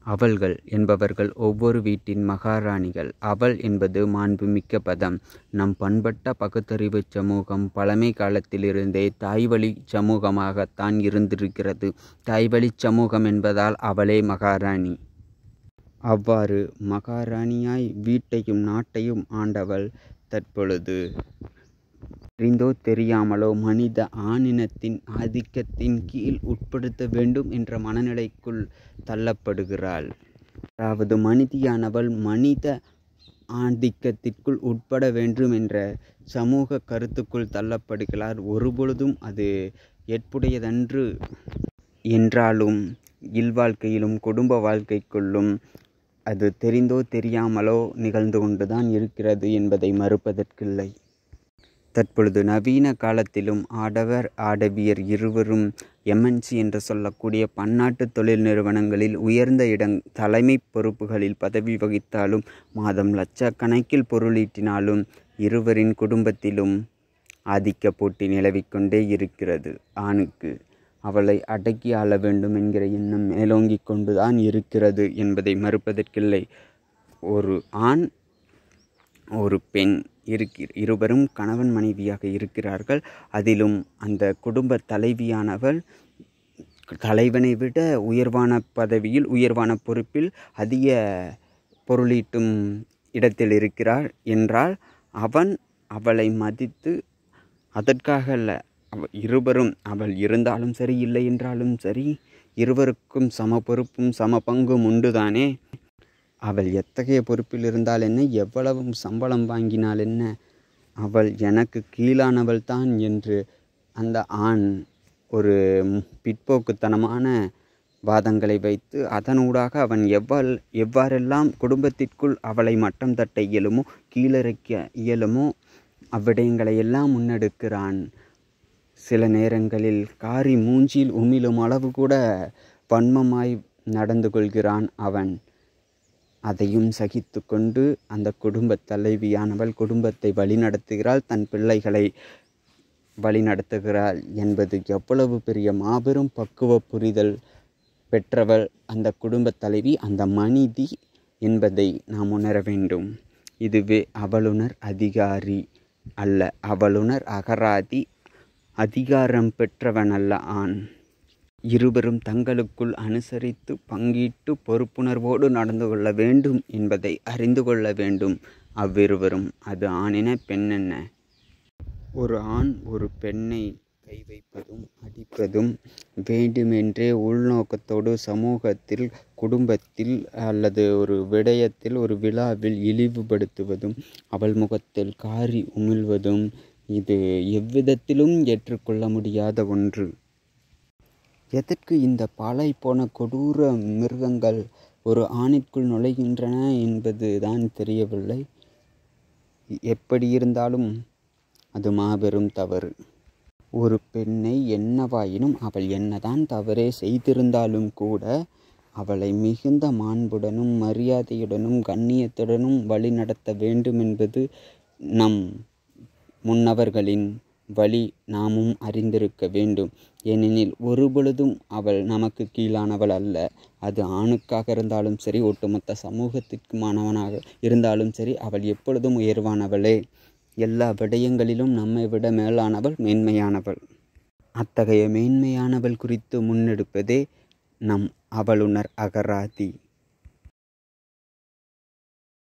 அவள்கள் என்பவர்கள் ஒவ்வொரு வீட்டின் மகாராணிகள் அவள் என்பது மாண்புமிக்க பதம் நம் பண்பட்ட பகுத்தறிவுச் சமூகம் பழமை காலத்திலிருந்தே தாய்வழிச் சமூகமாகத்தான் இருந்திருக்கிறது தாய்வழிச் சமூகம் என்பதால் அவளே மகாராணி அவ்வாறு மகாராணியாய் வீட்டையும் நாட்டையும் ஆண்டவள் தற்பொழுது தெரிந்தோ தெரியாமலோ மனித ஆணினத்தின் ஆதிக்கத்தின் கீழ் உட்படுத்த வேண்டும் என்ற மனநிலைக்குள் தள்ளப்படுகிறாள் அதாவது மனிதியானவள் மனித ஆதிக்கத்திற்குள் உட்பட வேண்டும் என்ற சமூக கருத்துக்குள் தள்ளப்படுகிறார் ஒருபொழுதும் அது ஏற்புடையதன்று என்றாலும் இல்வாழ்க்கையிலும் குடும்ப வாழ்க்கைக்குள்ளும் அது தெரிந்தோ தெரியாமலோ நிகழ்ந்து கொண்டுதான் இருக்கிறது என்பதை மறுப்பதற்கில்லை தற்பொழுது நவீன காலத்திலும் ஆடவர் ஆடவியர் இருவரும் எம்என்சி என்று சொல்லக்கூடிய பன்னாட்டு தொழில் நிறுவனங்களில் உயர்ந்த இடங் தலைமை பொறுப்புகளில் பதவி வகித்தாலும் மாதம் லட்சக்கணக்கில் பொருளீட்டினாலும் இருவரின் குடும்பத்திலும் ஆதிக்க போட்டி நிலவிக்கொண்டே இருக்கிறது ஆணுக்கு அவளை அடக்கி ஆள வேண்டும் என்கிற எண்ணம் மேலோங்கிக் கொண்டுதான் இருக்கிறது என்பதை மறுப்பதற்கில்லை ஒரு ஆண் ஒரு பெண் இருக்கி இருவரும் கணவன் மனைவியாக இருக்கிறார்கள் அதிலும் அந்த குடும்ப தலைவியானவள் தலைவனை விட உயர்வான பதவியில் உயர்வான பொறுப்பில் அதிக பொருளீட்டும் இடத்தில் இருக்கிறார் என்றால் அவன் அவளை மதித்து அதற்காக அல்ல அவ இருவரும் அவள் இருந்தாலும் சரி இல்லை என்றாலும் சரி இருவருக்கும் சம பொறுப்பும் சம பங்கும் உண்டுதானே அவள் எத்தகைய பொறுப்பில் இருந்தால் என்ன எவ்வளவு சம்பளம் வாங்கினால் என்ன அவள் எனக்கு கீழானவள் தான் என்று அந்த ஆண் ஒரு பிற்போக்குத்தனமான வாதங்களை வைத்து அதனூடாக அவன் எவ்வாறு எவ்வாறெல்லாம் குடும்பத்திற்குள் அவளை மட்டம் தட்ட இயலுமோ கீழிறக்க இயலுமோ அவ்விடயங்களை எல்லாம் முன்னெடுக்கிறான் சில நேரங்களில் காரி மூஞ்சில் உமிழும் அளவு கூட வன்மமாய் நடந்து கொள்கிறான் அவன் அதையும் சகித்து கொண்டு அந்த குடும்ப தலைவியானவள் குடும்பத்தை வழிநடத்துகிறாள் தன் பிள்ளைகளை வழிநடத்துகிறாள் என்பது எவ்வளவு பெரிய மாபெரும் பக்குவ புரிதல் பெற்றவள் அந்த குடும்ப தலைவி அந்த மனிதி என்பதை நாம் உணர வேண்டும் இதுவே அவளுணர் அதிகாரி அல்ல அவளுணர் அகராதி அதிகாரம் பெற்றவன் அல்ல ஆண் இருவரும் தங்களுக்குள் அனுசரித்து பங்கீட்டு பொறுப்புணர்வோடு நடந்து கொள்ள வேண்டும் என்பதை அறிந்து கொள்ள வேண்டும் அவ்விருவரும் அது ஆணென பெண்ணென்ன ஒரு ஆண் ஒரு பெண்ணை கை வைப்பதும் அடிப்பதும் வேண்டுமென்றே உள்நோக்கத்தோடு சமூகத்தில் குடும்பத்தில் அல்லது ஒரு விடயத்தில் ஒரு விழாவில் இழிவுபடுத்துவதும் அவள் முகத்தில் காரி உமிழ்வதும் இது எவ்விதத்திலும் ஏற்றுக்கொள்ள முடியாத ஒன்று எதற்கு இந்த பாலை போன கொடூர மிருகங்கள் ஒரு ஆணிற்குள் நுழைகின்றன என்பது தான் தெரியவில்லை எப்படி இருந்தாலும் அது மாபெரும் தவறு ஒரு பெண்ணை என்னவாயினும் அவள் என்னதான் தவறே செய்திருந்தாலும் கூட அவளை மிகுந்த மாண்புடனும் மரியாதையுடனும் கண்ணியத்துடனும் வழிநடத்த வேண்டும் என்பது நம் முன்னவர்களின் வழி நாமும் அறிந்திருக்க வேண்டும் ஏனெனில் ஒருபொழுதும் அவள் நமக்கு கீழானவள் அல்ல அது ஆணுக்காக இருந்தாலும் சரி ஒட்டுமொத்த சமூகத்திற்கு மாணவனாக இருந்தாலும் சரி அவள் எப்பொழுதும் உயர்வானவளே எல்லா விடயங்களிலும் நம்மை விட மேலானவள் மேன்மையானவள் அத்தகைய மேன்மையானவள் குறித்து முன்னெடுப்பதே நம் அவளுணர் அகராதி